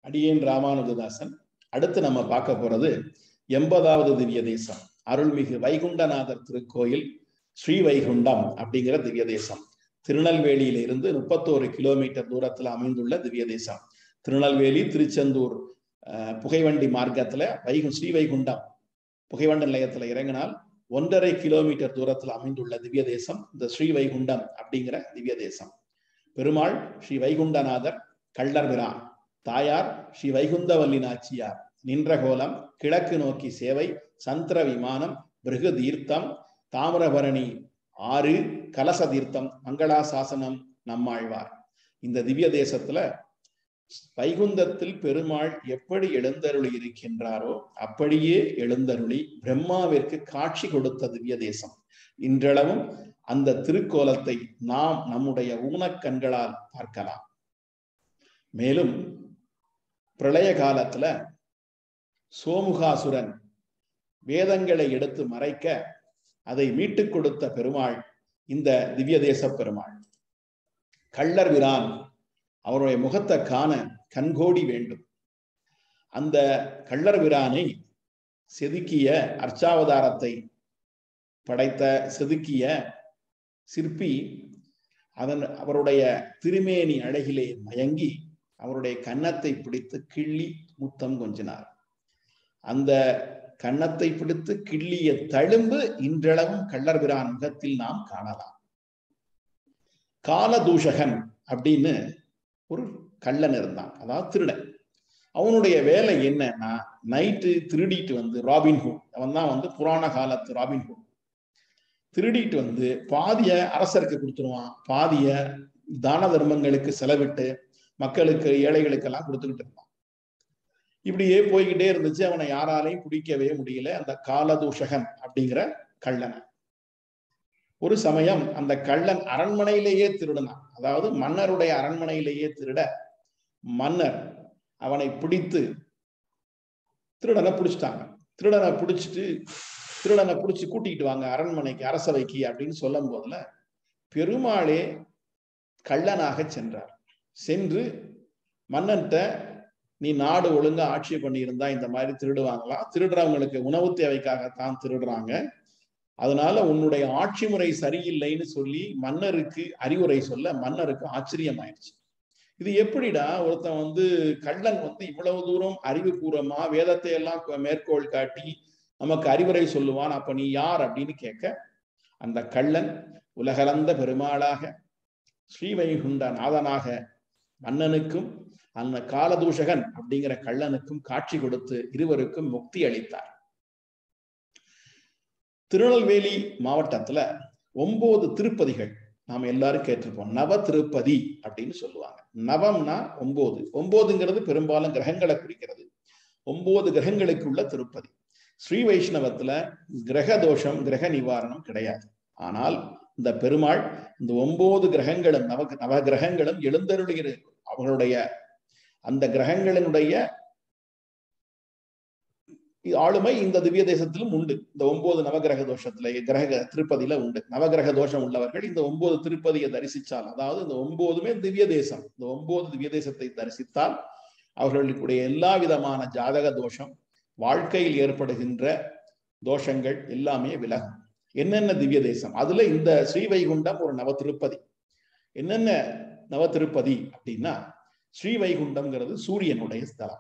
அடியேன் ராமானுஜதாசன் அடுத்து நம்ம பார்க்க போறது எண்பதாவது திவ்ய தேசம் அருள்மிகு வைகுண்டநாதர் திருக்கோயில் ஸ்ரீ வைகுண்டம் அப்படிங்கிற திவ்ய தேசம் திருநெல்வேலியில இருந்து முப்பத்தோரு கிலோமீட்டர் தூரத்துல அமைந்துள்ள திவ்ய தேசம் திருநெல்வேலி திருச்செந்தூர் புகைவண்டி மார்க்கத்துல வைகு ஸ்ரீ வைகுண்டம் புகைவண்ட நிலையத்துல இறங்கினால் ஒன்றரை கிலோமீட்டர் தூரத்தில் அமைந்துள்ள திவ்ய தேசம் இந்த ஸ்ரீ வைகுண்டம் அப்படிங்கிற திவ்ய தேசம் பெருமாள் ஸ்ரீ வைகுண்டநாதர் கள்ளர்பிரான் தாயார் ஸ்ரீ வைகுந்தவல்லி நாச்சியார் நின்ற கோலம் கிழக்கு நோக்கி சேவை சந்திர விமானம் பிருகு தீர்த்தம் தாமிரபரணி ஆறு கலச தீர்த்தம் மங்களாசாசனம் நம்மாழ்வார் இந்த திவ்ய தேசத்துல வைகுந்தத்தில் பெருமாள் எப்படி எழுந்தருளி இருக்கின்றாரோ அப்படியே எழுந்தருளி பிரம்மாவிற்கு காட்சி கொடுத்த திவ்ய தேசம் இன்றளவும் அந்த திருக்கோலத்தை நாம் நம்முடைய ஊனக்கண்களால் பார்க்கலாம் மேலும் பிரளய காலத்துல சோமுகாசுரன் வேதங்களை எடுத்து மறைக்க அதை மீட்டுக் கொடுத்த பெருமாள் இந்த திவ்ய தேச பெருமாள் கள்ளர் விரான் அவருடைய முகத்தை காண கண்கோடி வேண்டும் அந்த கள்ளர் விரானை செதுக்கிய அர்ச்சாவதாரத்தை படைத்த செதுக்கிய சிற்பி அதன் அவருடைய திருமேனி அழகிலே மயங்கி அவருடைய கன்னத்தை பிடித்து கிள்ளி முத்தம் கொஞ்சினார் அந்த கன்னத்தை பிடித்து கிள்ளிய தழும்பு இன்றளவும் கள்ளர்பிரான் முகத்தில் நாம் காணலாம் காலதூஷகன் அப்படின்னு ஒரு கள்ளன் இருந்தான் அதாவது திருடன் அவனுடைய வேலை என்னன்னா நைட்டு திருடிட்டு வந்து ராபின்ஹுட் அவன் தான் வந்து புராண காலத்து ராபின்ஹுட் திருடிட்டு வந்து பாதிய அரசருக்கு கொடுத்துருவான் பாதிய தான தர்மங்களுக்கு செலவிட்டு மக்களுக்கு ஏழைகளுக்கெல்லாம் கொடுத்துக்கிட்டு இருந்தான் இப்படியே போய்கிட்டே இருந்துச்சு அவனை யாராலையும் பிடிக்கவே முடியல அந்த காலதூஷகன் அப்படிங்கிற கள்ளனை ஒரு சமயம் அந்த கள்ளன் அரண்மனையிலேயே திருடினான் அதாவது மன்னருடைய அரண்மனையிலேயே திருட மன்னர் அவனை பிடித்து திருடனை பிடிச்சிட்டாங்க திருடனை பிடிச்சிட்டு திருடனை பிடிச்சி கூட்டிகிட்டு வாங்க அரண்மனைக்கு அரசவைக்கு அப்படின்னு சொல்லும் போதுல பெருமாளே கள்ளனாக சென்றார் சென்று மன்னன்ட்ட நீ நாடு ஒழுங்கா ஆட்சி பண்ணியிருந்தா இந்த மாதிரி திருடுவாங்களா திருடுறவங்களுக்கு உணவு தேவைக்காகத்தான் திருடுறாங்க அதனால உன்னுடைய ஆட்சி முறை சரியில்லைன்னு சொல்லி மன்னருக்கு அறிவுரை சொல்ல மன்னருக்கு ஆச்சரியம் ஆயிடுச்சு இது எப்படிடா ஒருத்தன் வந்து கள்ளன் வந்து இவ்வளவு தூரம் அறிவுபூர்வமா வேதத்தை எல்லாம் மேற்கோள் காட்டி நமக்கு அறிவுரை சொல்லுவான் அப்ப நீ யார் அப்படின்னு கேட்க அந்த கள்ளன் உலகளந்த பெருமாளாக ஸ்ரீவைகுண்ட நாதனாக மன்னனுக்கும் அந்த காலதூஷகன் அப்படிங்கிற கள்ளனுக்கும் காட்சி கொடுத்து இருவருக்கும் முக்தி அளித்தார் திருநெல்வேலி மாவட்டத்துல ஒன்பது திருப்பதிகள் நாம் எல்லாரும் கேட்டிருப்போம் நவ திருப்பதி அப்படின்னு சொல்லுவாங்க நவம்னா ஒன்பது ஒன்பதுங்கிறது பெரும்பாலும் கிரகங்களை குறிக்கிறது ஒன்பது கிரகங்களுக்கு உள்ள திருப்பதி ஸ்ரீ வைஷ்ணவத்துல கிரக தோஷம் கிரக நிவாரணம் கிடையாது ஆனால் இந்த பெருமாள் இந்த ஒன்பது கிரகங்களும் நவ நவ கிரகங்களும் எழுந்தருளுகிற அவர்களுடைய அந்த கிரகங்களினுடைய ஆளுமை இந்த திவ்ய தேசத்திலும் உண்டு இந்த ஒன்பது நவகிரக தோஷத்துல கிரக திருப்பதியில உண்டு நவகிரக தோஷம் உள்ளவர்கள் இந்த ஒன்பது திருப்பதியை தரிசித்தால் அதாவது இந்த ஒன்பதுமே திவ்ய தேசம் இந்த ஒன்பது திவ்ய தேசத்தை தரிசித்தால் அவர்களுடைய எல்லா விதமான ஜாதக தோஷம் வாழ்க்கையில் ஏற்படுகின்ற தோஷங்கள் எல்லாமே விலகும் என்னென்ன திவ்ய தேசம் அதுல இந்த ஸ்ரீவைகுண்டம் ஒரு நவ திருப்பதி என்னென்ன நவ திருப்பதி அப்படின்னா ஸ்ரீவைகுண்டம்ங்கிறது சூரியனுடைய ஸ்தலம்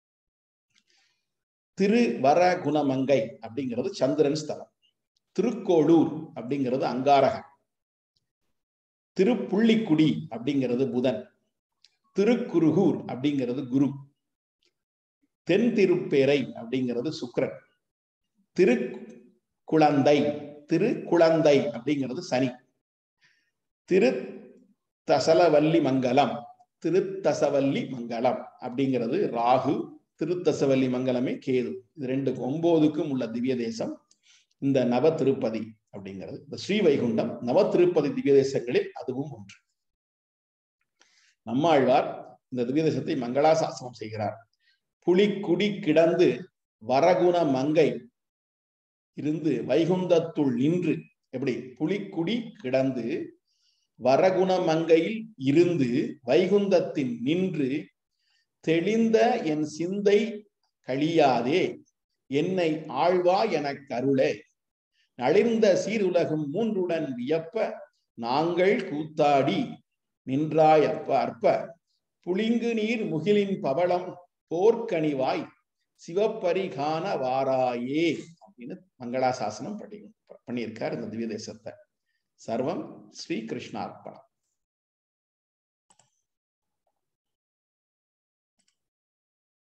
திரு வர குணமங்கை அப்படிங்கிறது சந்திரன் ஸ்தலம் திருக்கோளூர் அப்படிங்கிறது அங்காரகன் திருப்புள்ளிக்குடி அப்படிங்கிறது புதன் திருக்குருகூர் அப்படிங்கிறது குரு தென் திருப்பேரை அப்படிங்கிறது சுக்கரன் திரு குழந்தை திரு குழந்தை அப்படிங்கிறது சனி திரு தசலவல்லி மங்கலம் திருத்தசவல்லி மங்கலம் அப்படிங்கிறது ராகு திருத்தசவல்லி மங்கலமே கேது இது ரெண்டு ஒன்பதுக்கும் உள்ள திவ்ய தேசம் இந்த நவ திருப்பதி அப்படிங்கிறது இந்த ஸ்ரீ வைகுண்டம் நவ திருப்பதி திவ்ய தேசங்களில் அதுவும் ஒன்று நம்மாழ்வார் இந்த திவ்ய தேசத்தை மங்களாசாசனம் செய்கிறார் புலிக்குடி கிடந்து வரகுண மங்கை இருந்து வைகுந்தத்துள் நின்று எப்படி புலிக்குடி கிடந்து வரகுண மங்கையில் இருந்து வைகுந்தத்தின் நின்று தெளிந்த என் சிந்தை கழியாதே என்னை ஆழ்வா எனக் கருளே நலிர்ந்த சீருலகும் மூன்றுடன் வியப்ப நாங்கள் கூத்தாடி நின்றாய் அப்ப அற்ப புளிங்கு நீர் முகிலின் பவளம் போர்க்கணிவாய் சிவப்பரிகான வாராயே அப்படின்னு மங்களாசாசனம் பண்ணி பண்ணியிருக்கார் இந்த திவ்ய தேசத்தை சர்வம் ஸ்ரீ கிருஷ்ணார்ப்பணம்